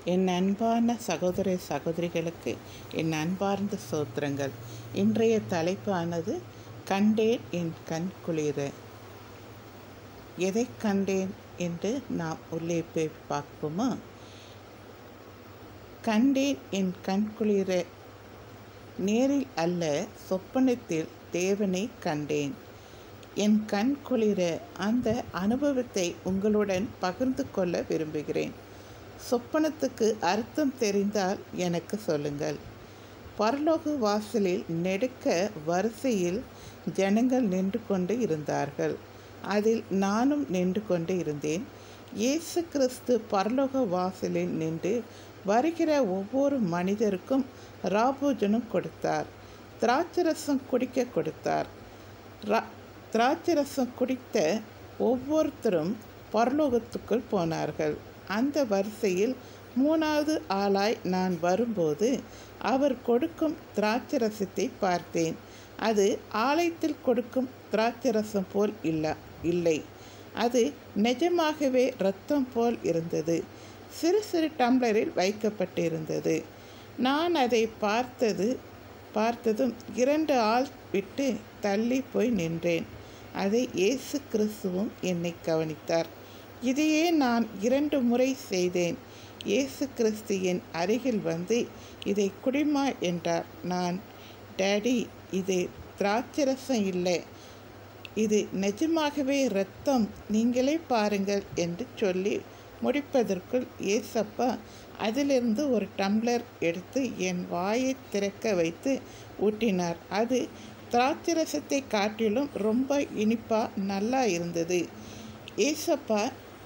என் அன்பான சகோதர சகோதரிகளுக்கு என் அன்பார்ந்த சோத்திரங்கள் இன்றைய தலைப்பானது கண்டேன் என் கண் குளிர எதை கண்டேன் என்று நாம் உள்ளே போய் பார்ப்போமா கண்டேன் என் கண் குளிர நேரில் அல்ல சொப்பனத்தில் தேவனை கண்டேன் என் கண் குளிர அந்த அனுபவத்தை உங்களுடன் பகிர்ந்து கொள்ள விரும்புகிறேன் சொப்பனத்துக்கு அர்த்தம் தெரிந்தால் எனக்கு சொல்லுங்கள் பரலோக வாசலில் நெடுக்க வரிசையில் ஜனங்கள் நின்று கொண்டு இருந்தார்கள் அதில் நானும் நின்று கொண்டு இருந்தேன் இயேசு கிறிஸ்து பரலோக வாசலில் நின்று வருகிற ஒவ்வொரு மனிதருக்கும் ராபோஜனம் கொடுத்தார் திராட்சரசம் குடிக்க கொடுத்தார் ரா திராட்சரசம் குடித்த ஒவ்வொருத்தரும் பரலோகத்துக்குள் போனார்கள் அந்த வரிசையில் மூணாவது ஆளாய் நான் வரும்போது அவர் கொடுக்கும் திராட்சரசத்தை பார்த்தேன் அது ஆலயத்தில் கொடுக்கும் திராட்சரசம் போல் இல்ல இல்லை அது நிஜமாகவே இரத்தம் போல் இருந்தது சிறு சிறு டம்ளரில் வைக்கப்பட்டிருந்தது நான் அதை பார்த்தது பார்த்ததும் இரண்டு ஆள் விட்டு தள்ளி போய் நின்றேன் அதை இயேசு கிறிஸ்துவும் என்னை கவனித்தார் இதையே நான் இரண்டு முறை செய்தேன் இயேசு கிறிஸ்து என் அருகில் வந்து இதை குடிமா என்றார் நான் டேடி இது திராட்சரசம் இல்லை இது நிஜமாகவே இரத்தம் நீங்களே பாருங்கள் என்று சொல்லி முடிப்பதற்குள் ஏசப்பா அதிலிருந்து ஒரு டம்ளர் எடுத்து என் வாயை திறக்க வைத்து ஊட்டினார் அது திராட்சரசத்தை காட்டிலும் ரொம்ப இனிப்பா நல்லா இருந்தது ஏசப்பா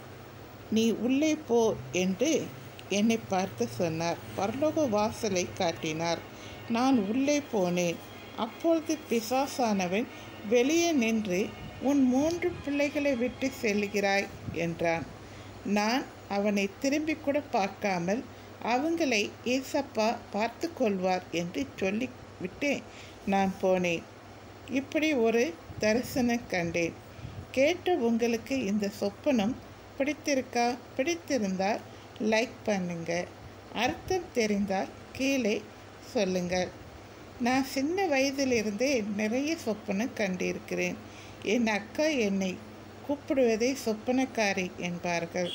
நீ உள்ளே போ என்று என்னை பார்த்து சொன்னார் பரலோக வாசலை காட்டினார் நான் உள்ளே போனேன் அப்பொழுது பிசாசானவன் வெளியே நின்று உன் மூன்று பிள்ளைகளை விட்டு செல்கிறாய் என்றான் நான் அவனை திரும்பி கூட பார்க்காமல் அவங்களை ஏசப்பா பார்த்து கொள்வார் என்று சொல்லிவிட்டு நான் போனேன் இப்படி ஒரு தரிசனம் கண்டேன் கேட்ட உங்களுக்கு இந்த சொப்பனம் பிடித்திருக்கா பிடித்திருந்தால் லைக் பண்ணுங்க அர்த்தம் தெரிந்தால் கீழே சொல்லுங்கள் நான் சின்ன வயதிலிருந்தே நிறைய சொப்பனம் கண்டிருக்கிறேன் என் அக்கா என்னை கூப்பிடுவதை சொப்பனக்காரி என்பார்கள்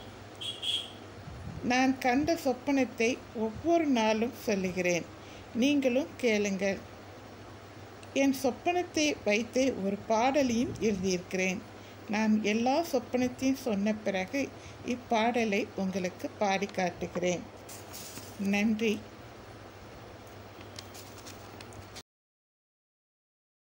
நான் கண்ட சொப்பனத்தை ஒவ்வொரு நாளும் சொல்லுகிறேன் நீங்களும் கேளுங்கள் என் சொப்பனத்தை வைத்து ஒரு பாடலையும் எழுதியிருக்கிறேன் நான் எல்லா சொப்பனத்தையும் சொன்ன பிறகு இப்பாடலை உங்களுக்கு பாடி காட்டுகிறேன் நன்றி